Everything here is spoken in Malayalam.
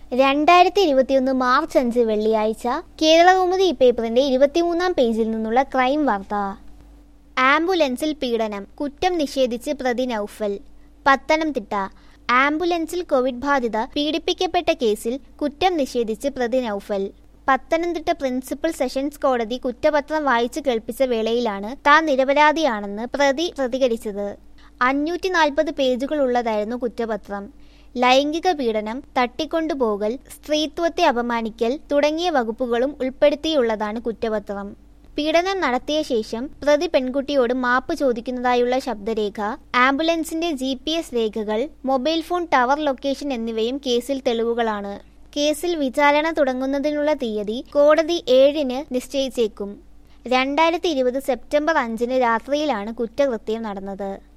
രണ്ടായിരത്തി ഇരുപത്തിയൊന്ന് മാർച്ച് അഞ്ച് വെള്ളിയാഴ്ച കേരളകൗമുദി ഈ പേപ്പറിന്റെ ഇരുപത്തിമൂന്നാം പേജിൽ നിന്നുള്ള ക്രൈം വാർത്ത ആംബുലൻസിൽ പീഡനം കുറ്റം നിഷേധിച്ച് പ്രതി നൌഫൽ പത്തനംതിട്ട ആംബുലൻസിൽ കോവിഡ് ബാധിത പീഡിപ്പിക്കപ്പെട്ട കേസിൽ കുറ്റം നിഷേധിച്ച് പ്രതി നൌഫൽ പത്തനംതിട്ട പ്രിൻസിപ്പൽ സെഷൻസ് കോടതി കുറ്റപത്രം വായിച്ചു കേൾപ്പിച്ച വേളയിലാണ് താൻ നിരപരാധിയാണെന്ന് പ്രതി പ്രതികരിച്ചത് അഞ്ഞൂറ്റി നാൽപ്പത് പേജുകളുള്ളതായിരുന്നു കുറ്റപത്രം ലൈംഗിക പീഡനം തട്ടിക്കൊണ്ടുപോകൽ സ്ത്രീത്വത്തെ അപമാനിക്കൽ തുടങ്ങിയ വകുപ്പുകളും ഉൾപ്പെടുത്തിയുള്ളതാണ് കുറ്റപത്രം പീഡനം നടത്തിയ ശേഷം പ്രതി പെൺകുട്ടിയോട് മാപ്പ് ചോദിക്കുന്നതായുള്ള ശബ്ദരേഖ ആംബുലൻസിന്റെ ജി രേഖകൾ മൊബൈൽ ഫോൺ ടവർ ലൊക്കേഷൻ എന്നിവയും കേസിൽ തെളിവുകളാണ് കേസിൽ വിചാരണ തുടങ്ങുന്നതിനുള്ള തീയതി കോടതി ഏഴിന് നിശ്ചയിച്ചേക്കും രണ്ടായിരത്തി ഇരുപത് സെപ്റ്റംബർ അഞ്ചിന് രാത്രിയിലാണ് കുറ്റകൃത്യം നടന്നത്